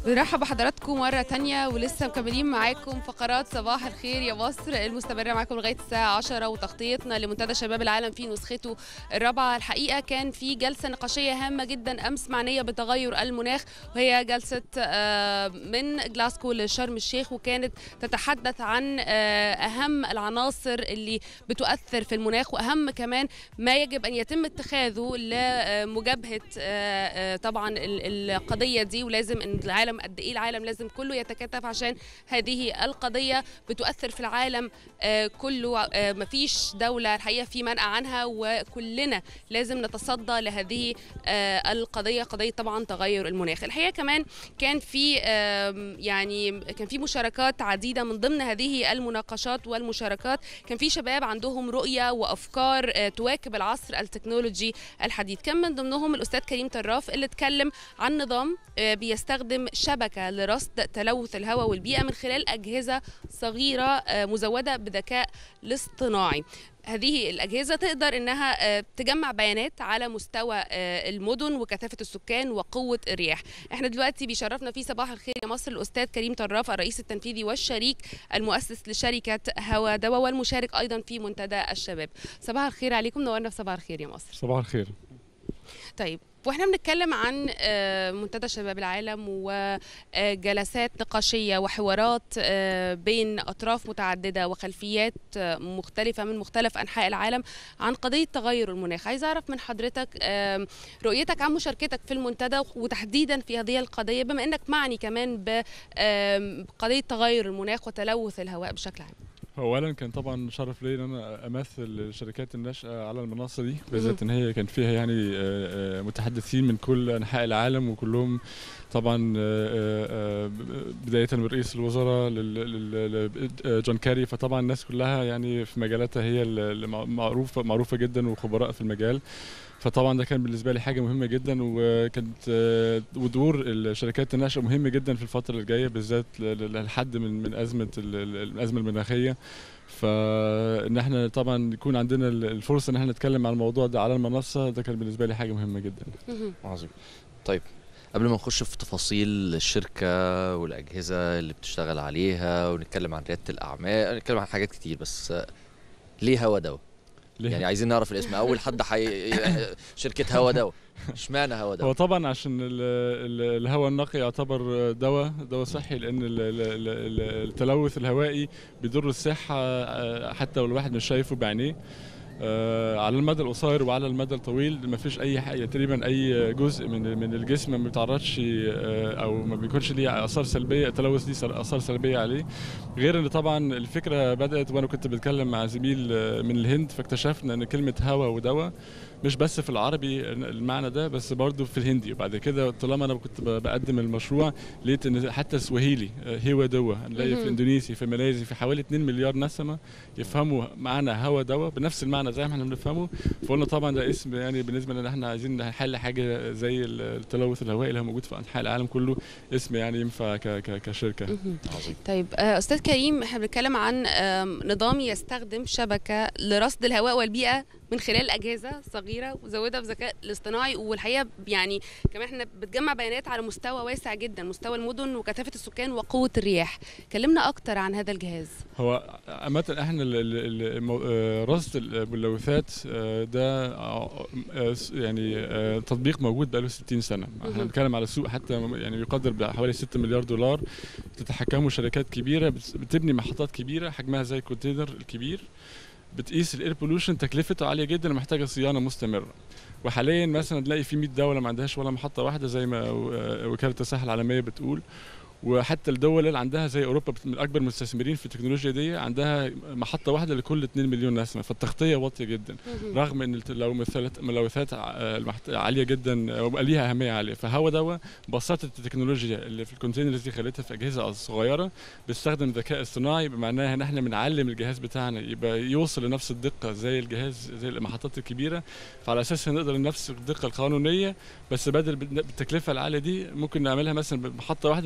بنرحب بحضراتكم مرة تانية ولسه مكملين معاكم فقرات صباح الخير يا مصر المستمرة معاكم لغاية الساعة 10 وتغطيتنا لمنتدى شباب العالم في نسخته الرابعة الحقيقة كان في جلسة نقاشية هامة جدا أمس معنية بتغير المناخ وهي جلسة آه، من جلاسكو لشرم الشيخ وكانت تتحدث عن آه، أهم العناصر اللي بتؤثر في المناخ وأهم كمان ما يجب أن يتم اتخاذه لمجابهة آه، آه، طبعا ال- القضية دي ولازم أن العالم قد إيه العالم لازم كله يتكاتف عشان هذه القضية بتؤثر في العالم آه، كله آه، مفيش دولة الحقيقة في منأى عنها وكلنا لازم نتصدى لهذه آه، القضية قضية طبعا تغير المناخ الحقيقة كمان كان في آم، يعني كان في مشاركات عديدة من ضمن هذه المناقشات والمشاركات كان في شباب عندهم رؤية وأفكار آه، تواكب العصر التكنولوجي الحديث كان من ضمنهم الأستاذ كريم طراف اللي اتكلم عن نظام آه، بيستخدم شبكة لرصد تلوث الهواء والبيئة من خلال أجهزة صغيرة آه، مزودة بذكاء الاصطناعي هذه الأجهزة تقدر إنها آه، تجمع بيانات على مستوى آه، المدن وكثافة السكان وقوة الرياح احنا دلوقتي بيشرفنا في صباح الخير يا مصر الأستاذ كريم طراف الرئيس التنفيذي والشريك المؤسس لشركة هوا دوا والمشارك أيضا في منتدى الشباب صباح الخير عليكم نورنا في صباح الخير يا مصر صباح الخير طيب واحنا بنتكلم عن آه، منتدى شباب العالم وجلسات نقاشيه وحوارات آه، بين اطراف متعدده وخلفيات آه، مختلفه من مختلف انحاء العالم عن قضيه تغير المناخ عايز اعرف من حضرتك آه، رؤيتك عن مشاركتك في المنتدى وتحديدا في هذه القضيه بما انك معني كمان بقضيه تغير المناخ وتلوث الهواء بشكل عام اولا كان طبعا شرف لي ان انا امثل الشركات الناشئه على المنصه دي بالذات ان هي كان فيها يعني آه، آه، متحدثين من كل انحاء العالم وكلهم طبعا آه، آه، بدايه من رئيس الوزراء لل- لل- لل- آه، جون كاري فطبعا الناس كلها يعني في مجالاتها هي اللي معروفه معروفه جدا وخبراء في المجال فطبعا ده كان بالنسبه لي حاجه مهمه جدا وكانت آه، ودور الشركات الناشئه مهم جدا في الفتره الجايه بالذات ل- ل- لحد من من ازمه ال- ال- الازمه المناخيه فان احنا طبعا يكون عندنا ال- الفرصه ان احنا نتكلم عن الموضوع ده على المنصه ده كان بالنسبه لي حاجه مهمه جدا عظيم طيب قبل ما نخش في تفاصيل الشركة والأجهزة اللي بتشتغل عليها ونتكلم عن ريادة الأعمال نتكلم عن حاجات كتير بس آه، ليه هوا دواء؟ ليه؟ يعني عايزين نعرف الاسم أول حد حي... شركة هوا دواء اشمعنى هوا هو دواء؟ طبعا عشان ال- ال- الهواء النقي يعتبر دواء دواء صحي لان ال- ال- ال- ال- التلوث الهوائي بيضر الصحه آه، حتى لو الواحد مش شايفه بعينيه آه، على المدى القصير وعلى المدى الطويل ما فيش اي حاجه تقريبا اي جزء من من الجسم ما بيتعرضش آه، او ما بيكونش ليه اثار سلبيه التلوث دي سل- اثار سلبيه عليه غير ان طبعا الفكره بدات وانا كنت بتكلم مع زميل آه، من الهند فاكتشفنا ان كلمه هوا ودواء مش بس في العربي المعنى ده بس برضه في الهندي وبعد كده طالما انا كنت ب- بقدم المشروع لقيت ان حتى السواهيلي آه، هوا دوا هنلاقي في مهم. الاندونيسي في ماليزي في حوالي 2 مليار نسمه يفهموا معنى هوا دوا بنفس المعنى زي ما احنا بنفهمه فقلنا طبعا ده اسم يعني بالنسبه لنا احنا عايزين نحل حاجه زي ال- التلوث الهوائي اللي هو موجود في انحاء العالم كله اسم يعني ينفع ك ك كشركه مهم. عظيم طيب آه، استاذ كريم احنا بنتكلم عن آم، نظام يستخدم شبكه لرصد الهواء والبيئه من خلال اجهزه صغيره مزوده بذكاء الاصطناعي والحقيقه يعني كمان احنا بتجمع بيانات على مستوى واسع جدا مستوى المدن وكثافه السكان وقوه الرياح كلمنا اكتر عن هذا الجهاز هو عامة احنا ال- ال- المو- آه، رصد الملوثات آه، ده آه، آه، يعني آه، تطبيق موجود بقاله 60 سنة احنا مهم. بنتكلم على سوق حتى يعني يقدر بحوالي 6 مليار دولار تتحكمه شركات كبيرة بت- بتبني محطات كبيرة حجمها زي الكونتينر الكبير بتقيس الاير بولوشن تكلفته عالية جدا ومحتاجة صيانة مستمرة وحاليا مثلا تلاقي في 100 دولة ما عندهاش ولا محطة واحدة زي ما آه، وكالة الصحة العالمية بتقول وحتى الدول اللي عندها زي اوروبا بت- من اكبر المستثمرين في التكنولوجيا دي عندها محطه واحده لكل 2 مليون نسمه فالتغطيه واطيه جدا مهم. رغم ان الت- لو مثلت ملوثات ع- آه، المحت- عاليه جدا آه، وبقى ليها اهميه عاليه فهو دوا بسطت التكنولوجيا اللي في الكونتينرز دي خلتها في اجهزه صغيره بيستخدم ذكاء اصطناعي بمعناها ان احنا بنعلم الجهاز بتاعنا يبقى يوصل لنفس الدقه زي الجهاز زي المحطات الكبيره فعلى اساسها نقدر نفس الدقه القانونيه بس بدل بالتكلفه العاليه دي ممكن نعملها مثلا بمحطه واحده نغطي المدينه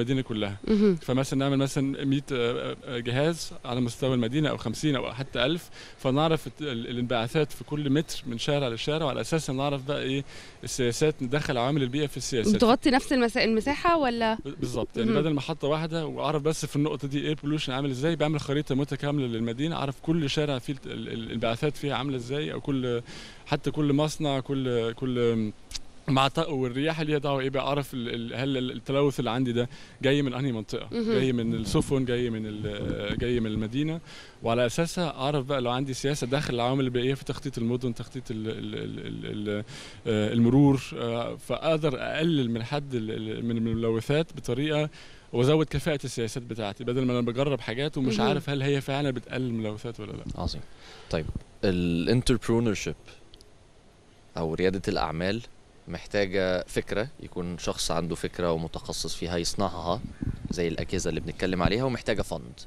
المدينه كلها مهم. فمثلا نعمل مثلا 100 آه، آه، جهاز على مستوى المدينه او 50 او حتى 1000 فنعرف الت- ال- الانبعاثات في كل متر من شارع لشارع وعلى اساسها نعرف بقى ايه السياسات ندخل عوامل البيئه في السياسات بتغطي نفس المسا... المساحه ولا بالظبط يعني مهم. بدل محطه واحده واعرف بس في النقطه دي ايه بولوشن عامل ازاي بعمل خريطه متكامله للمدينه اعرف كل شارع فيه الت- ال- ال- الانبعاثات فيها عامله ازاي او كل حتى كل مصنع كل كل مع ط- والرياح اللي ليها دعوه ايه بقى اعرف ال- ال- هل ال- التلوث اللي عندي ده جاي من انهي منطقه مهم. جاي من السفن جاي من ال- جاي من المدينه وعلى اساسها اعرف بقى لو عندي سياسه داخل العوامل البيئيه في تخطيط المدن تخطيط ال ال ال ال ال آه، المرور آه، فاقدر اقلل من حد ال- ال- من الملوثات بطريقه وازود كفاءه السياسات بتاعتي بدل ما انا بجرب حاجات ومش مهم. عارف هل هي فعلا بتقلل الملوثات ولا لا عظيم طيب الانتربرونور او رياده الاعمال محتاجه فكره يكون شخص عنده فكره ومتخصص فيها يصنعها زي الاجهزه اللي بنتكلم عليها ومحتاجه فند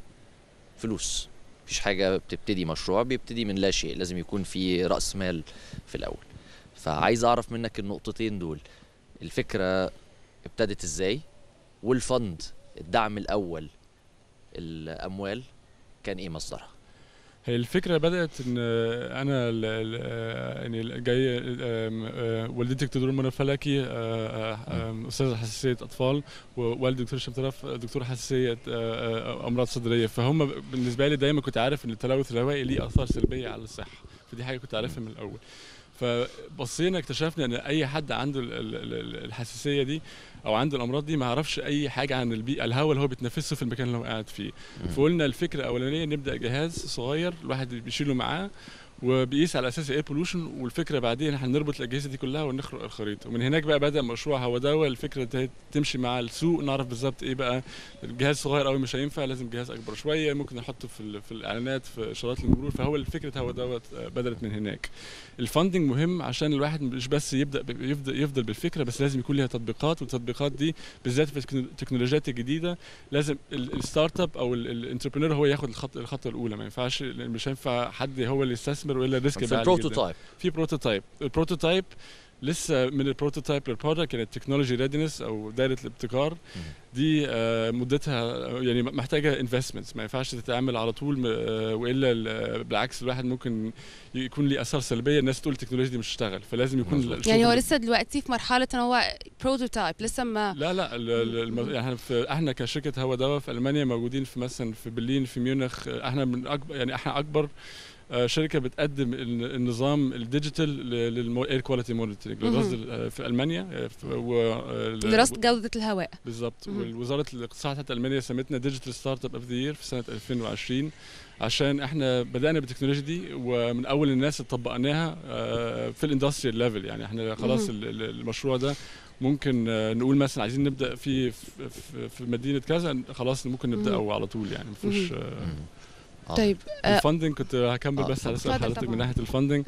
فلوس مفيش حاجه بتبتدي مشروع بيبتدي من لا شيء لازم يكون في راس مال في الاول فعايز اعرف منك النقطتين دول الفكره ابتدت ازاي والفند الدعم الاول الاموال كان ايه مصدرها هي الفكرة بدأت إن أنا ال- ال- يعني جاي آم، آه، والدتي دكتور منى فلكي آه، آه، آم، أستاذة حساسية أطفال ووالدي دكتور هشام طرف دكتور حساسية آه، آه، أمراض صدرية فهم بالنسبة لي دايما كنت عارف إن التلوث الهوائي ليه آثار سلبية على الصحة فدي حاجة كنت عارفها من الأول فبصينا اكتشفنا ان اي حد عنده ال- ال- ال- الحساسيه دي او عنده الامراض دي ما يعرفش اي حاجه عن البيئه الهواء اللي هو بيتنفسه في المكان اللي هو قاعد فيه فقلنا الفكره الاولانيه نبدا جهاز صغير الواحد بيشيله معاه وبيقيس على اساس اير بولوشن والفكره بعدين احنا نربط الاجهزه دي كلها ونخرق الخريطه ومن هناك بقى بدا مشروع هوا دواء الفكره دي تمشي مع السوق نعرف بالظبط ايه بقى الجهاز صغير قوي مش هينفع لازم جهاز اكبر شويه ممكن نحطه في ال- في الاعلانات في اشارات المرور فهو الفكره هوا دواء بدات من هناك الفاندنج مهم عشان الواحد مش بس يبدا ب- يفضل يفضل بالفكره بس لازم يكون ليها تطبيقات والتطبيقات دي بالذات في التكنو- التكنولوجيات الجديده لازم ال- الستارت اب او الانتربرينور هو ياخد الخط الخطوه الاولى ما ينفعش مش هينفع حد هو اللي يستثمر والا الريسك في يبقى عالي جدا. البروتوتايب في بروتوتايب البروتوتايب لسه من البروتوتايب للبرودكت يعني التكنولوجي ريدنس او دايره الابتكار دي آه، مدتها يعني محتاجه انفستمنتس ما ينفعش تتعمل على طول م- آه، والا ال- بالعكس الواحد ممكن يكون ليه اثار سلبيه الناس تقول التكنولوجيا دي مش هتشتغل فلازم يكون مظبوط. الشغل- يعني هو لسه دلوقتي في مرحله ان هو بروتوتايب لسه ما لا لا ال- ال- الم- يعني احنا في احنا كشركه هوا دواء في المانيا موجودين في مثلا في برلين في ميونخ آه، احنا من اكبر يعني احنا اكبر آه، شركه بتقدم ال- النظام الديجيتال للاير كواليتي مونيتورنج مهم. في المانيا آه، في- و- آه، دراسه جوده الهواء بالظبط مهم. ووزاره الاقتصاد بتاعت المانيا سمتنا ديجيتال ستارت اب اوف ذا يير في سنه 2020 عشان احنا بدانا بالتكنولوجيا دي ومن اول الناس اللي طبقناها آه، في الاندستريال ليفل يعني احنا خلاص مهم. ال- ال- المشروع ده ممكن آه، نقول مثلا عايزين نبدا في في, في- في مدينه كذا خلاص ممكن مهم. نبداه على طول يعني مفيش مهم. آه، طيب آه، الفندنج كنت هكمل آه، بس على سؤال اتفضل حضرتك طبعاً. من ناحيه الفندنج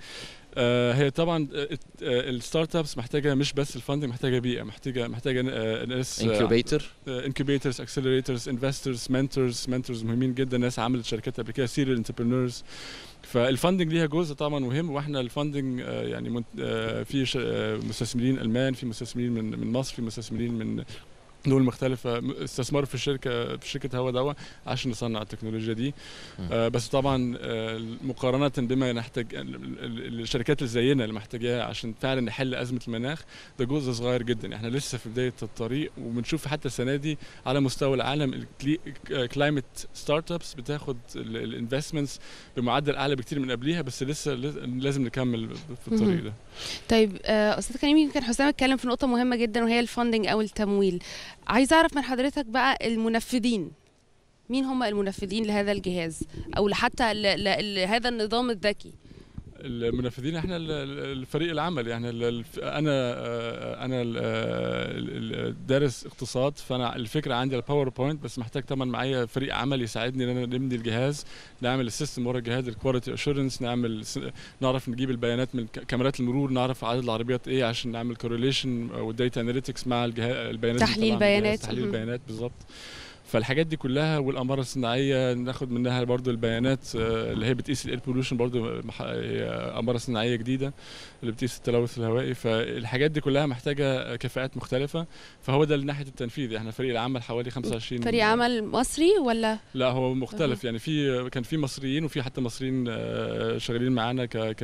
آه هي طبعا الستارت ابس محتاجه مش بس الفندنج محتاجه بيئه محتاجه محتاجه آه، ناس آه، انكيوبيتر انكوبيترز اكسلريترز انفسترز منتورز منتورز مهمين جدا ناس عملت شركات قبل كده سيريال انتربرينورز فالفندنج ليها جزء طبعا مهم واحنا الفندنج آه، يعني منت- آه، في ش- آه، مستثمرين المان في مستثمرين من من مصر في مستثمرين من دول مختلفة م- استثمروا في الشركة في شركة هوا دواء عشان نصنع التكنولوجيا دي مم. آه بس طبعا آه مقارنة بما نحتاج ال- ال- الشركات اللي زينا اللي محتاجاها عشان فعلا نحل أزمة المناخ ده جزء صغير جدا احنا لسه في بداية الطريق وبنشوف حتى السنة دي على مستوى العالم الكلايمت ستارت ابس بتاخد الانفستمنتس بمعدل اعلى بكتير من قبليها بس لسه ل- لازم نكمل في الطريق مهم. ده طيب آه، استاذ كريم يمكن حسام اتكلم في نقطه مهمه جدا وهي الفندنج او التمويل عايز اعرف من حضرتك بقى المنفذين مين هم المنفذين لهذا الجهاز او لحتى ل- ل- لهذا النظام الذكي المنفذين احنا ال- ال- الفريق العمل يعني ال- الف- انا آه، انا ال- آه، ال- ال- دارس اقتصاد فانا الفكره عندي الباوربوينت بس محتاج طبعا معايا فريق عمل يساعدني ان انا نبني الجهاز نعمل السيستم ورا الجهاز الكواليتي اشورنس نعمل س- نعرف نجيب البيانات من ك- كاميرات المرور نعرف عدد العربيات ايه عشان نعمل كورليشن والداتا اناليتكس مع الجهاز البيانات دي تحليل طبعاً بالجهاز، بيانات. تحليل مهم. بيانات بالظبط فالحاجات دي كلها والاقمار الصناعيه ناخد منها برضو البيانات آه، اللي هي بتقيس الاير بولوشن برضو مح- هي اقمار صناعيه جديده اللي بتقيس التلوث الهوائي فالحاجات دي كلها محتاجه كفاءات مختلفه فهو ده ناحيه التنفيذ احنا فريق العمل حوالي 25 فريق عمل مصري ولا لا هو مختلف يعني في كان في مصريين وفي حتى مصريين آه، شغالين معانا ك ك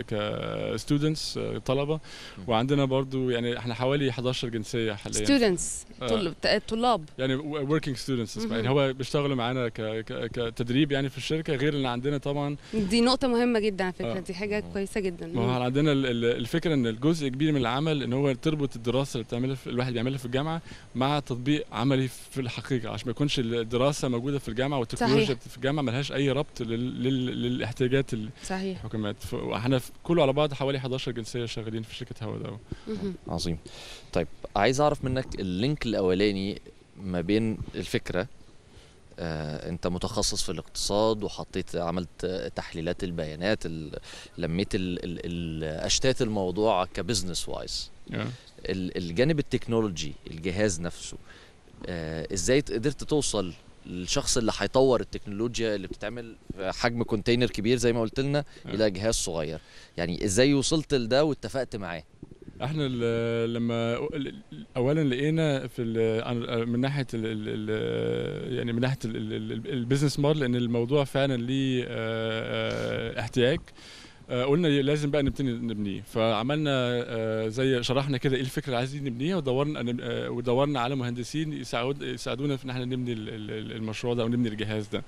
ك ستودنتس طلبه وعندنا برضو يعني احنا حوالي 11 جنسيه حاليا ستودنتس آه. طلاب يعني working students مهم. يعني هو بيشتغلوا معانا ك ك كتدريب يعني في الشركه غير ان عندنا طبعا دي نقطة مهمة جدا على فكرة آه. دي حاجة كويسة جدا ما هو عندنا ال- ال- الفكره ان الجزء كبير من العمل ان هو تربط الدراسه اللي بتعملها في الواحد بيعملها في الجامعه مع تطبيق عملي في الحقيقه عشان ما يكونش الدراسه موجوده في الجامعه والتكنولوجيا صحيح. في الجامعه ملهاش اي ربط لل... لل... للاحتياجات صحيح الحكومات ف- واحنا في- كله على بعض حوالي 11 جنسيه شغالين في شركه هوا ده مهم. عظيم طيب عايز اعرف منك اللينك الاولاني ما بين الفكره آه، انت متخصص في الاقتصاد وحطيت عملت آه، تحليلات البيانات ال- لميت ال ال ال اشتات الموضوع كبزنس وايز ال- الجانب التكنولوجي الجهاز نفسه آه، ازاي ت- قدرت توصل للشخص اللي هيطور التكنولوجيا اللي بتتعمل في حجم كونتينر كبير زي ما قلت لنا آه. الى جهاز صغير يعني ازاي وصلت لده واتفقت معاه احنا ال- لما ال- اولا لقينا في ال- عن- من ناحيه ال ال يعني من ناحيه ال- ال- ال- البيزنس موديل ان الموضوع فعلا ليه آه، آه، احتياج آه، قلنا لازم بقى نبتدي نبنيه فعملنا آه، زي شرحنا كده ايه الفكره اللي عايزين نبنيها ودورنا آه، ودورنا على مهندسين يساعد يساعدونا في ان احنا نبني ال- ال- المشروع ده او نبني الجهاز ده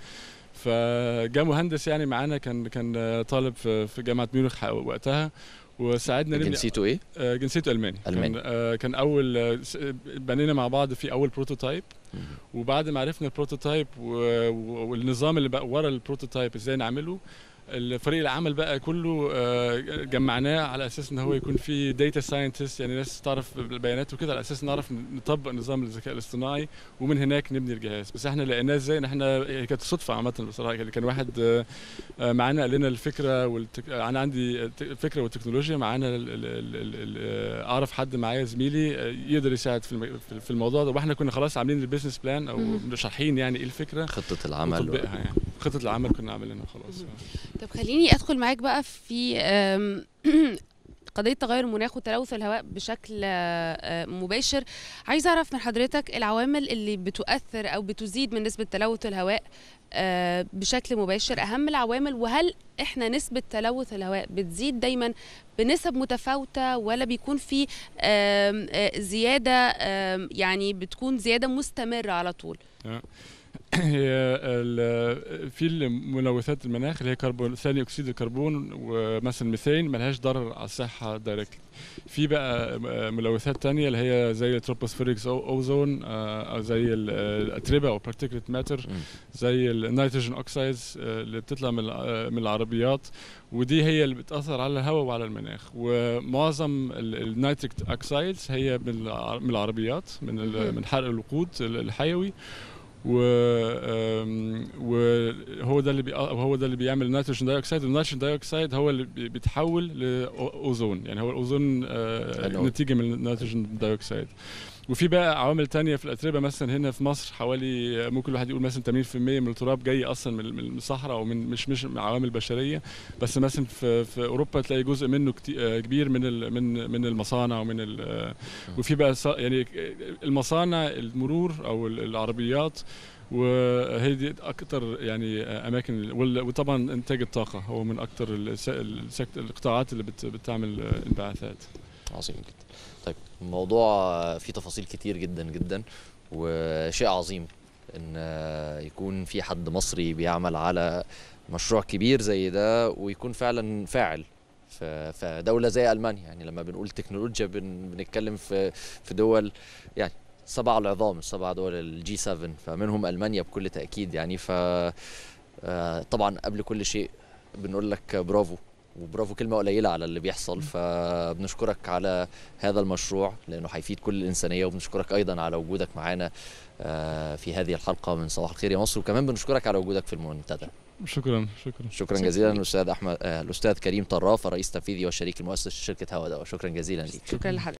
فجاء مهندس يعني معانا كان كان آه، طالب في في جامعه ميونخ وقتها وساعدنا نبني جنسيته ايه؟ آه، جنسيته الماني ألماني. كان آه، كان اول آه، س- بنينا مع بعض في اول بروتوتايب وبعد ما عرفنا البروتوتايب و- و- والنظام اللي بقى ورا البروتوتايب ازاي نعمله الفريق العمل بقى كله آه، جمعناه على اساس ان هو يكون في داتا ساينتست يعني ناس تعرف البيانات وكده على اساس نعرف نطبق نظام الذكاء الاصطناعي ومن هناك نبني الجهاز بس احنا لقيناه ازاي ان احنا هي كانت صدفه عامه بصراحه كان- كان واحد آه، آه، معانا قال لنا الفكره والتك... انا عندي الفكره والتكنولوجيا معانا ال... ال... ال... ال... ال... اعرف حد معايا زميلي آه، يقدر يساعد في الم... في- في الموضوع ده واحنا كنا خلاص عاملين البيزنس بلان او مم. شارحين يعني ايه الفكره خطة العمل وتطبيقها يعني خطه العمل كنا عاملينها خلاص طب خليني ادخل معاك بقى في آم، قضيه تغير المناخ وتلوث الهواء بشكل آه، آه، مباشر عايز اعرف من حضرتك العوامل اللي بتؤثر او بتزيد من نسبه تلوث الهواء آه، بشكل مباشر اهم العوامل وهل احنا نسبه تلوث الهواء بتزيد دايما بنسب متفاوته ولا بيكون في آم، آه، زياده آم، يعني بتكون زياده مستمره على طول هي ال- في الملوثات المناخ اللي هي كربون ثاني اكسيد الكربون ومثلا ميثين ملهاش ضرر على الصحه دايركت في بقى ملوثات تانية اللي هي زي التروبوسفيريك اوزون او زي ال- الاتربه او بارتيكلت ماتر مم. زي النيتروجين اوكسايدز اللي بتطلع من الع- من العربيات ودي هي اللي بتاثر على الهواء وعلى المناخ ومعظم النيتريك اوكسايدز هي من الع- من العربيات من ال- مهم. من حرق الوقود الحيوي و آم، وهو ده اللي بي... هو ده اللي بيعمل النيتروجين دايوكسيد والنيتروجين دايوكسيد هو اللي بي- بيتحول لاوزون يعني هو الاوزون آه، حلو. نتيجه من النيتروجين دايوكسيد وفي بقى عوامل تانية في الأتربة مثلا هنا في مصر حوالي ممكن الواحد يقول مثلا 80% من التراب جاي أصلا من من الصحراء أو من مش مش من عوامل بشرية بس مثلا في في أوروبا تلاقي جزء منه كتي- آه، كبير من ال- من من المصانع ومن ال- آه، وفي بقى ص- يعني المصانع المرور أو ال- العربيات وهي دي اكتر يعني اماكن وال- وطبعا انتاج الطاقه هو من اكتر الس- السكت- القطاعات اللي بت- بتعمل انبعاثات عظيم جدا طيب الموضوع فيه تفاصيل كتير جدا جدا وشيء عظيم ان آه، يكون في حد مصري بيعمل على مشروع كبير زي ده ويكون فعلا فاعل في في دولة زي ألمانيا يعني لما بنقول تكنولوجيا بن بنتكلم في في دول يعني سبع العظام السبع دول الجي 7 فمنهم ألمانيا بكل تأكيد يعني ف آه، طبعا قبل كل شيء بنقول لك برافو وبرافو كلمة قليلة على اللي بيحصل فبنشكرك على هذا المشروع لأنه هيفيد كل الإنسانية وبنشكرك أيضا على وجودك معنا آه، في هذه الحلقة من صباح الخير يا مصر وكمان بنشكرك على وجودك في المنتدى شكرا شكرا شكرا شكراً. جزيلا الأستاذ أحمد آه، الأستاذ كريم طرافة رئيس تنفيذي والشريك المؤسس لشركة هوا دواء شكرا جزيلا ليك شكرا لحضرتك